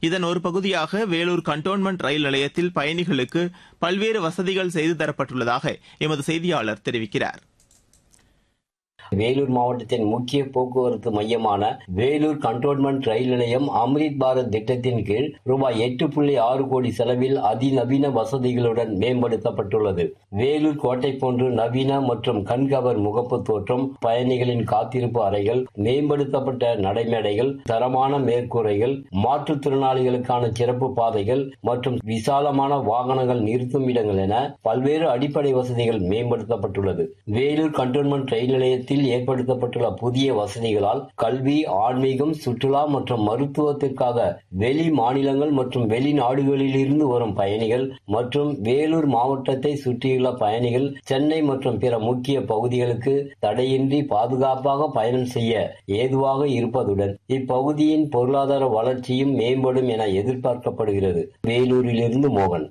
இதன் ஒரு பகுதியாக வேலூர் கண்டோன்மெண்ட் ரயில் நிலையத்தில் பயணிகளுக்கு பல்வேறு வசதிகள் செய்து தரப்பட்டுள்ளதாக எமது செய்தியாளர் தெரிவிக்கிறார் வேலூர் மாவட்டத்தின் முக்கிய போக்குவரத்து மையமான வேலூர் கண்டோன்மெண்ட் ரயில் நிலையம் அம்ரித் பாரத் திட்டத்தின் கீழ் ரூபாய் எட்டு புள்ளி ஆறு கோடி செலவில் அதிநவீன வசதிகளுடன் மேம்படுத்தப்பட்டுள்ளது வேலூர் கோட்டை போன்று நவீன மற்றும் கண்கவர் முகப்பு தோற்றம் பயணிகளின் காத்திருப்பு அறைகள் மேம்படுத்தப்பட்ட நடைமேடைகள் தரமான மேற்கூரைகள் மாற்றுத்திறனாளிகளுக்கான சிறப்பு பாதைகள் மற்றும் விசாலமான வாகனங்கள் நிறுத்தும் இடங்கள் என பல்வேறு அடிப்படை வசதிகள் மேம்படுத்தப்பட்டுள்ளது வேலூர் கண்டோன்மெண்ட் ரயில் நிலையத்தில் ஏற்படுத்தப்பட்டுள்ள புதிய வசதிகளால் கல்வி ஆன்மீகம் சுற்றுலா மற்றும் மருத்துவத்திற்காக வெளி மாநிலங்கள் மற்றும் வெளிநாடுகளில் இருந்து வரும் பயணிகள் மற்றும் வேலூர் மாவட்டத்தை சுற்றியுள்ள பயணிகள் சென்னை மற்றும் பிற முக்கிய பகுதிகளுக்கு தடையின்றி பாதுகாப்பாக பயணம் செய்ய ஏதுவாக இருப்பதுடன் இப்பகுதியின் பொருளாதார வளர்ச்சியும் மேம்படும் என எதிர்பார்க்கப்படுகிறது வேலூரிலிருந்து மோகன்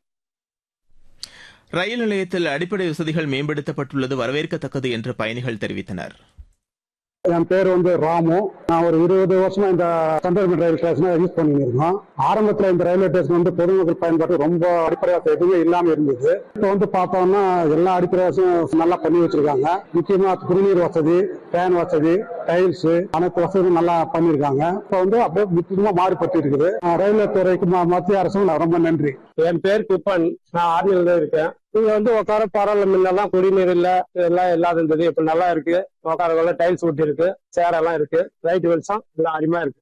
ரயில் நிலையத்தில் அடிப்படை வசதிகள் மேம்படுத்தப்பட்டுள்ளது வரவேற்கத்தக்கது என்று பயணிகள் தெரிவித்தனர் என் பேர் வந்து ராமு நான் ஒரு இருபது வருஷமா இந்த கண்டோன்மெண்ட் ரயில் ஸ்டேஷனை யூஸ் பண்ணிட்டு இருக்கோம் ஆரம்பத்துல இந்த ரயில்வே ஸ்டேஷன் வந்து பொதுமக்கள் பயன்பாட்டு ரொம்ப அடிப்படை வசதி எதுவுமே இல்லாம இருந்தது இப்போ வந்து பார்த்தோம்னா எல்லா அடிப்படை வசதியும் நல்லா பண்ணி வச்சிருக்காங்க முக்கியமா குடிநீர் வசதி ஃபேன் வசதி டைல்ஸ் அனைத்து வசதியும் நல்லா பண்ணிருக்காங்க இப்போ வந்து அப்படியே முக்கியமா மாறுபட்டு இருக்குது ரயில்வே துறைக்கு ம- மத்திய அரசும் நான் ரொம்ப நன்றி என் பேர் குப்பன் நான் ஆர்மியில இருக்கேன் இங்க வந்து உட்கார பரவாயில்ல முன்னெல்லாம் குடிநீர் இல்ல இதெல்லாம் இல்லாத இருந்தது இப்ப நல்லா இருக்கு உட்கார டைல்ஸ் ஒட்டி இருக்கு சேர் எல்லாம் இருக்கு லைட் வெளிச்சம் எல்லாம் அருமையா இருக்கு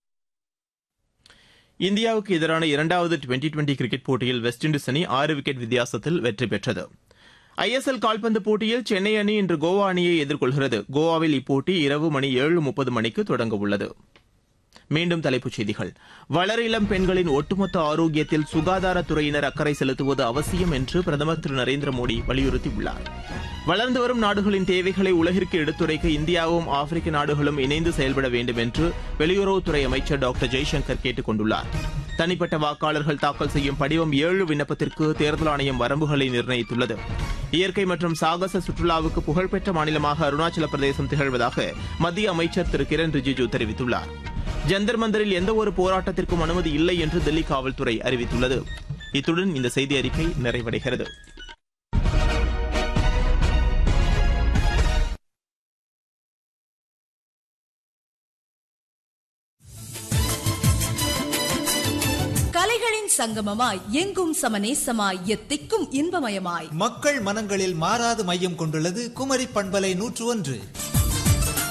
இந்தியாவுக்கு எதிரான இரண்டாவது டுவெண்டி டுவெண்டி கிரிக்கெட் போட்டியில் வெஸ்ட் இண்டீஸ் அணி ஆறு விக்கெட் வித்தியாசத்தில் வெற்றி பெற்றது ஐஎஸ்எல் கால்பந்து போட்டியில் சென்னை அணி இன்று கோவா அணியை எதிர்கொள்கிறது கோவாவில் இப்போட்டி இரவு மணி ஏழு முப்பது மணிக்கு தொடங்க உள்ளது மீண்டும் தலைப்புச் செய்திகள் வளர இளம் பெண்களின் ஒட்டுமொத்த ஆரோக்கியத்தில் சுகாதாரத்துறையினர் அக்கறை செலுத்துவது அவசியம் என்று பிரதமர் திரு நரேந்திர மோடி வலியுறுத்தியுள்ளார் வளர்ந்து வரும் நாடுகளின் தேவைகளை உலகிற்கு எடுத்துரைக்க இந்தியாவும் ஆப்பிரிக்க நாடுகளும் இணைந்து செயல்பட வேண்டும் என்று வெளியுறவுத்துறை அமைச்சர் டாக்டர் ஜெய்சங்கர் கேட்டுக் கொண்டுள்ளார் தனிப்பட்ட வாக்காளர்கள் தாக்கல் செய்யும் படிவம் ஏழு விண்ணப்பத்திற்கு தேர்தல் ஆணையம் வரம்புகளை நிர்ணயித்துள்ளது இயற்கை மற்றும் சாகச சுற்றுலாவுக்கு புகழ்பெற்ற மாநிலமாக அருணாச்சல பிரதேசம் திகழ்வதாக மத்திய அமைச்சர் திரு கிரண் ரிஜிஜு தெரிவித்துள்ளார் ஜந்தர் மந்தரில் எந்த ஒரு போராட்டத்திற்கும் அனுமதி இல்லை என்று டெல்லி காவல்துறை அறிவித்துள்ளது இத்துடன் இந்த செய்தி அறிக்கை நிறைவடைகிறது கலைகளின் சங்கமமாய் எங்கும் சமநேசமாய் எத்திக்கும் இன்பமயமாய் மக்கள் மனங்களில் மாறாது மையம் கொண்டுள்ளது குமரி பண்பலை நூற்று ஒன்று